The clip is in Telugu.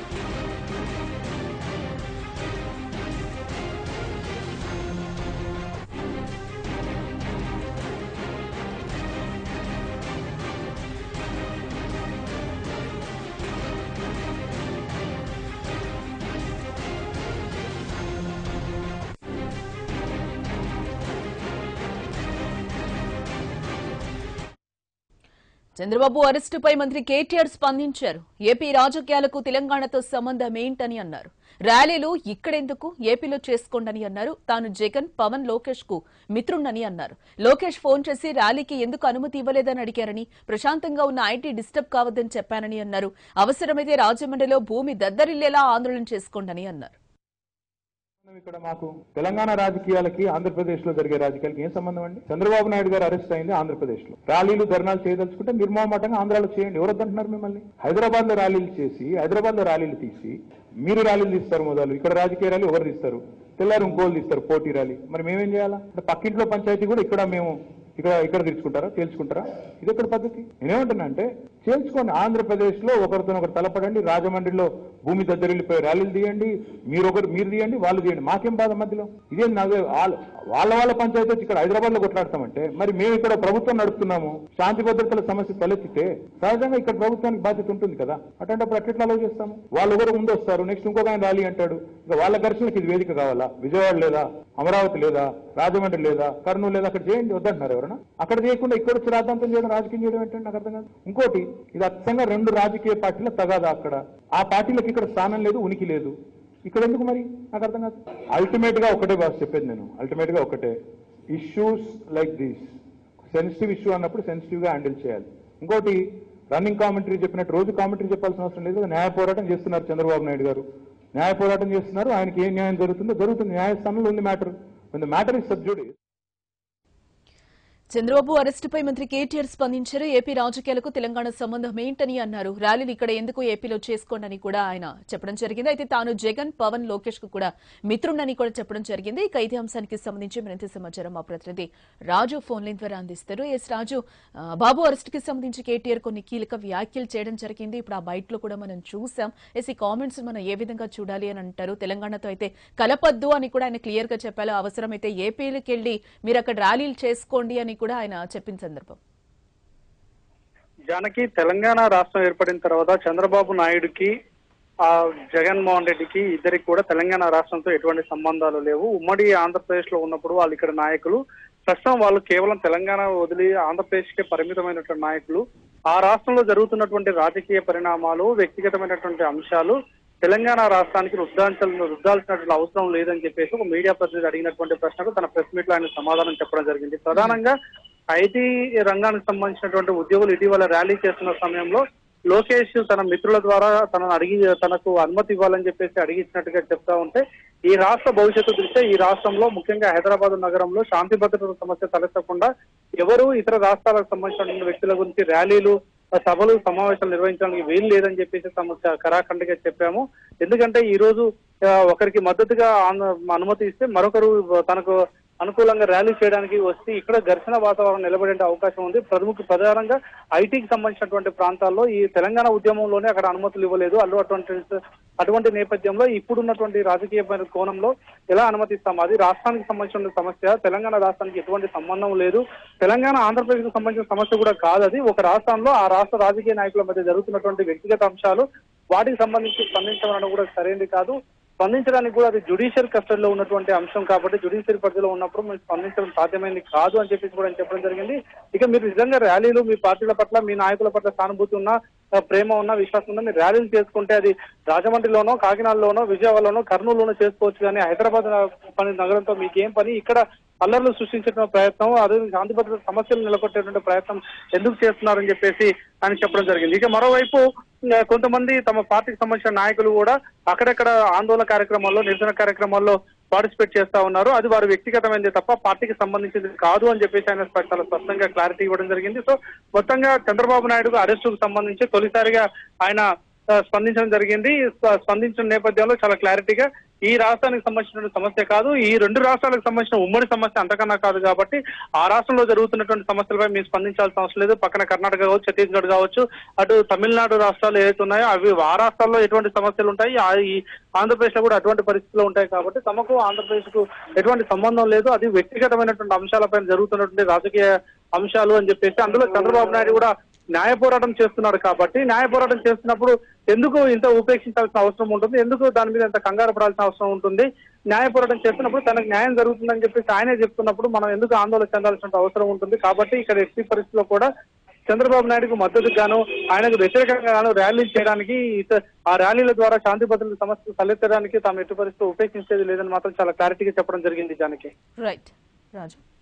చంద్రబాబు అరెస్టుపై మంత్రి కేటీఆర్ స్పందించారు ఏపీ రాజకీయాలకు తెలంగాణతో సంబంధం ఏంటని అన్నారు ర్యాలీలు ఇక్కడెందుకు ఏపీలో చేసుకోండని అన్నారు తాను జగన్ పవన్ లోకేష్ కు మిత్రుణ్ణని అన్నారు లోకేష్ ఫోన్ చేసి ర్యాలీకి ఎందుకు అనుమతి ఇవ్వలేదని అడిగారని ప్రశాంతంగా ఉన్న ఐటీ డిస్టర్బ్ కావద్దని చెప్పానని అన్నారు అవసరమైతే రాజమండ్రిలో భూమి దద్దరిల్లేలా ఆందోళన చేసుకోండని అన్నారు ఇక్కడ మాకు తెలంగాణ రాజకీయాలకి ఆంధ్రప్రదేశ్ లో జరిగే రాజకీయాలకి ఏం సంబంధం అండి చంద్రబాబు నాయుడు గారు అరెస్ట్ అయింది ఆంధ్రప్రదేశ్ లో ర్యాలీలు ధర్నాలు చేయదలుచుకుంటే నిర్మోహమాటంగా ఆంధ్రాలో చేయండి ఎవరు వద్దంటున్నారు మిమ్మల్ని హైదరాబాద్ లో ర్యాలీలు చేసి హైదరాబాద్ లో ర్యాలీలు తీసి మీరు ర్యాలీలు తీస్తారు మొదలు ఇక్కడ రాజకీయ ర్యాలీ ఎవరు తీస్తారు తెల్లారు ఇంకోళ్ళు తీస్తారు పోటీ ర్యాలీ మరి మేమేం చేయాలా అంటే పక్కింట్లో పంచాయతీ కూడా ఇక్కడ మేము ఇక్కడ ఇక్కడ తీర్చుకుంటారా తేల్చుకుంటారా ఇది ఎక్కడ పద్ధతి నేనేమంటున్నా అంటే చేల్చుకోండి ఆంధ్రప్రదేశ్ లో ఒకరితో ఒకరు తలపడండి రాజమండ్రిలో భూమి దద్దరిల్లిపోయి ర్యాలీలు తీయండి మీరు ఒకరు మీరు తీయండి వాళ్ళు తీయండి మాకేం బాధ మధ్యలో ఇదేం నాకు వాళ్ళ వాళ్ళ వాళ్ళ పంచాయతీ వచ్చి ఇక్కడ హైదరాబాద్ లో కొట్లాడతామంటే మరి మేము ఇక్కడ ప్రభుత్వం నడుపుతున్నాము శాంతి భద్రతల సమస్య తలెత్తితే సహజంగా ఇక్కడ ప్రభుత్వానికి బాధ్యత ఉంటుంది కదా అటువంటిప్పుడు అట్లా అలవ్ చేస్తాము వాళ్ళు ఒకరు ముందు వస్తారు నెక్స్ట్ ఇంకొక ఆయన ర్యాలీ అంటాడు ఇక వాళ్ళ ఘర్షణకి ఇది వేదిక కావాలా విజయవాడ లేదా అమరావతి లేదా రాజమండ్రి లేదా కర్నూలు లేదా అక్కడ చేయండి వద్దంటున్నారు ఎవరైనా అక్కడ చేయకుండా ఇక్కడ వచ్చి రాద్ధాంతం చేయడం రాజకీయం చేయడం ఏంటంటే నాకు అర్థం కాదు ఇంకోటి ఇది అచ్చంగా రెండు రాజకీయ పార్టీల తగాదా అక్కడ ఆ పార్టీలకు ఇక్కడ స్థానం లేదు ఉనికి లేదు ఇక్కడ ఎందుకు మరి నాకు అర్థం కాదు అల్టిమేట్ గా ఒకటే బాస్ చెప్పేది నేను అల్టిమేట్ గా ఒకటే issues like these sensitive issue అన్నప్పుడు సెన్సిటివ్ గా హ్యాండిల్ చేయాలి ఇంకోటి రన్నింగ్ కామెంటరీ చెప్పినట్టు రోజు కామెంటరీ చెప్పాల్సిన అవసరం లేదు న్యాయ పోరాటం చేస్తున్నారు చంద్రబాబు నాయుడు గారు న్యాయ పోరాటం చేస్తున్నారు ఆయనకి ఏ న్యాయం జరుగుతుందో జరుగుతుంది న్యాయస్థానంలో ఉంది matter matter is sub judice Chandrababu అరెస్టుపై మంత్రి కేటీఆర్ స్పందించారు ఏపీ రాజకీయాలకు తెలంగాణ సంబంధం ఏంటని అన్నారు ర్యాలీలు ఇక్కడ ఎందుకు ఏపీలో చేసుకోండని కూడా ఆయన చెప్పడం జరిగింది అయితే తాను జగన్ పవన్ లోకేష్ కు కూడా మిత్రుణ్ణని కూడా చెప్పడం జరిగింది ఇక ఇదే అంశానికి సంబంధించి మరింత సమాచారం మా ప్రతినిధి రాజు ఫోన్ లైన్ ద్వారా అందిస్తారు ఎస్ రాజు ఆ, బాబు అరెస్ట్ కి సంబంధించి కేటీఆర్ కొన్ని కీలక వ్యాఖ్యలు చేయడం జరిగింది ఇప్పుడు ఆ బయట లో కూడా మనం చూసాం ఎస్ ఈ కామెంట్స్ మనం ఏ విధంగా చూడాలి అని అంటారు తెలంగాణతో అయితే కలపద్దు అని కూడా ఆయన క్లియర్ గా చెప్పారు అవసరమైతే ఏపీలకు వెళ్లి మీరు అక్కడ ర్యాలీలు చేసుకోండి అని కూడా ఆయన చెప్పిన సందర్భం జానకి తెలంగాణ రాష్ట్రం ఏర్పడిన తర్వాత చంద్రబాబు నాయుడుకి ఆ జగన్మోహన్ రెడ్డికి ఇద్దరికి కూడా తెలంగాణ రాష్ట్రంతో ఎటువంటి సంబంధాలు లేవు ఉమ్మడి ఆంధ్రప్రదేశ్ లో ఉన్నప్పుడు వాళ్ళు ఇక్కడ నాయకులు ప్రస్తుతం వాళ్ళు కేవలం తెలంగాణ వదిలి ఆంధ్రప్రదేశ్ కే పరిమితమైనటువంటి నాయకులు ఆ రాష్ట్రంలో జరుగుతున్నటువంటి రాజకీయ పరిణామాలు వ్యక్తిగతమైనటువంటి అంశాలు తెలంగాణ రాష్ట్రానికి రుద్దాల్సిన రుద్దాల్సినటువంటి అవసరం లేదని చెప్పేసి ఒక మీడియా ప్రతినిధి అడిగినటువంటి ప్రశ్నకు తన ప్రెస్ మీట్ లో ఆయన సమాధానం చెప్పడం జరిగింది ప్రధానంగా ఐటీ రంగానికి సంబంధించినటువంటి ఉద్యోగులు ఇటీవల ర్యాలీ చేస్తున్న సమయంలో లోకేష్ తన మిత్రుల ద్వారా తనను అడిగి తనకు అనుమతి ఇవ్వాలని చెప్పేసి అడిగించినట్టుగా చెప్తా ఉంటే ఈ రాష్ట్ర భవిష్యత్తు దృష్ట్యా ఈ రాష్ట్రంలో ముఖ్యంగా హైదరాబాద్ నగరంలో శాంతి భద్రతల సమస్య తలెత్తకుండా ఎవరు ఇతర రాష్ట్రాలకు సంబంధించిన వ్యక్తుల గురించి ర్యాలీలు సభలు సమావేశాలు నిర్వహించడానికి వీలు లేదని చెప్పేసి సమస్య కరాఖండిగా చెప్పాము ఎందుకంటే ఈ రోజు ఆ, ఒకరికి మద్దతుగా ఆన్- అనుమతి ఇస్తే మరొకరు తనకు అనుకూలంగా ర్యాలీ చేయడానికి వస్తే ఇక్కడ ఘర్షణ వాతావరణం నిలబడే అవకాశం ఉంది ప్రముఖ ప్రధానంగా ఐటీకి సంబంధించినటువంటి ప్రాంతాల్లో ఈ తెలంగాణ ఉద్యమంలోనే అక్కడ అనుమతులు ఇవ్వలేదు అల్లు అటువంటి అటువంటి నేపథ్యంలో ఇప్పుడున్నటువంటి రాజకీయ కోణంలో ఎలా అనుమతిస్తాం అది రాష్ట్రానికి సంబంధించిన సమస్య తెలంగాణ రాష్ట్రానికి ఎటువంటి సంబంధం లేదు తెలంగాణ ఆంధ్రప్రదేశ్ కు సంబంధించిన సమస్య కూడా కాదు అది ఒక రాష్ట్రంలో ఆ రాష్ట్ర రాజకీయ నాయకుల మధ్య జరుగుతున్నటువంటి వ్యక్తిగత అంశాలు వాటికి సంబంధించి స్పందించడం కూడా సరైనది కాదు స్పందించడానికి కూడా అది జుడిషియల్ కస్టడీలో ఉన్నటువంటి అంశం కాబట్టి జుడిషియల్ పరిధిలో ఉన్నప్పుడు మీరు స్పందించడం సాధ్యమైంది కాదు అని చెప్పేసి కూడా ఆయన చెప్పడం జరిగింది ఇక మీరు నిజంగా ర్యాలీలు మీ పార్టీల పట్ల మీ నాయకుల పట్ల సానుభూతి ఉన్నా ఆ, ప్రేమ ఉన్నా విశ్వాసం ఉన్నా మీరు ర్యాలీలు చేసుకుంటే అది రాజమండ్రిలోనో కాకినాడలోనో విజయవాడలోనో కర్నూలులోనో చేసుకోవచ్చు కానీ హైదరాబాద్ న- పని నగరంతో మీకు ఏం పని ఇక్కడ అల్లర్లు సృష్టించడం ప్రయత్నం అదే శాంతి భద్రత సమస్యలు నెలకొట్టేటువంటి ప్రయత్నం ఎందుకు చేస్తున్నారని చెప్పేసి ఆయన చెప్పడం జరిగింది ఇక మరోవైపు ఆ, కొంతమంది తమ పార్టీకి సంబంధించిన నాయకులు కూడా అక్కడక్కడ ఆందోళన కార్యక్రమాల్లో నిరసన కార్యక్రమాల్లో పార్టిసిపేట్ చేస్తా ఉన్నారు అది వారు వ్యక్తిగతమైనది తప్ప పార్టీకి సంబంధించింది కాదు అని చెప్పేసి ఆయన స్ప- చాలా స్పష్టంగా క్లారిటీ ఇవ్వడం జరిగింది సో మొత్తంగా చంద్రబాబు నాయుడు అరెస్టుకు సంబంధించి తొలిసారిగా ఆయన ఆ, స్పందించడం జరిగింది స్ప- స్పందించిన నేపథ్యంలో చాలా క్లారిటీగా ఈ రాష్ట్రానికి సంబంధించిన సమస్య కాదు ఈ రెండు రాష్ట్రాలకు సంబంధించిన ఉమ్మడి సమస్య అంతకన్నా కాదు కాబట్టి ఆ రాష్ట్రంలో జరుగుతున్నటువంటి సమస్యలపై మీరు స్పందించాల్సిన అవసరం లేదు పక్కన కర్ణాటక కావచ్చు ఛత్తీస్గఢ్ కావచ్చు అటు తమిళనాడు రాష్ట్రాలు ఏవైతే ఉన్నాయో అవి ఆ రాష్ట్రాల్లో ఎటువంటి సమస్యలు ఉంటాయి ఆ ఈ ఆంధ్రప్రదేశ్ లో కూడా అటువంటి పరిస్థితులు ఉంటాయి కాబట్టి తమకు ఆంధ్రప్రదేశ్ కు ఎటువంటి సంబంధం లేదు అది వ్యక్తిగతమైనటువంటి అంశాలపైన జరుగుతున్నటువంటి రాజకీయ అంశాలు అని చెప్పేసి అందులో చంద్రబాబు నాయుడు కూడా న్యాయ పోరాటం చేస్తున్నాడు కాబట్టి న్యాయ పోరాటం చేస్తున్నప్పుడు ఎందుకు ఇంత ఉపేక్షించాల్సిన అవసరం ఉంటుంది ఎందుకు దాని మీద ఇంత కంగారు పడాల్సిన అవసరం ఉంటుంది న్యాయ పోరాటం చేస్తున్నప్పుడు తనకు న్యాయం జరుగుతుందని చెప్పేసి ఆయనే చెప్తున్నప్పుడు మనం ఎందుకు ఆందోళన చెందాల్సిన అవసరం ఉంటుంది కాబట్టి ఇక్కడ ఎట్టి పరిస్థితిలో కూడా చంద్రబాబు నాయుడుకు మద్దతు గాను ఆయనకు వ్యతిరేకంగా గాను ర్యాలీలు చేయడానికి ఇత- ఆ ర్యాలీల ద్వారా శాంతి భద్రతల సమస్యలు తలెత్తడానికి తాము ఎట్టి పరిస్థితులు ఉపేక్షించేది లేదని మాత్రం చాలా క్లారిటీగా చెప్పడం జరిగింది దానికి రైట్ రాజు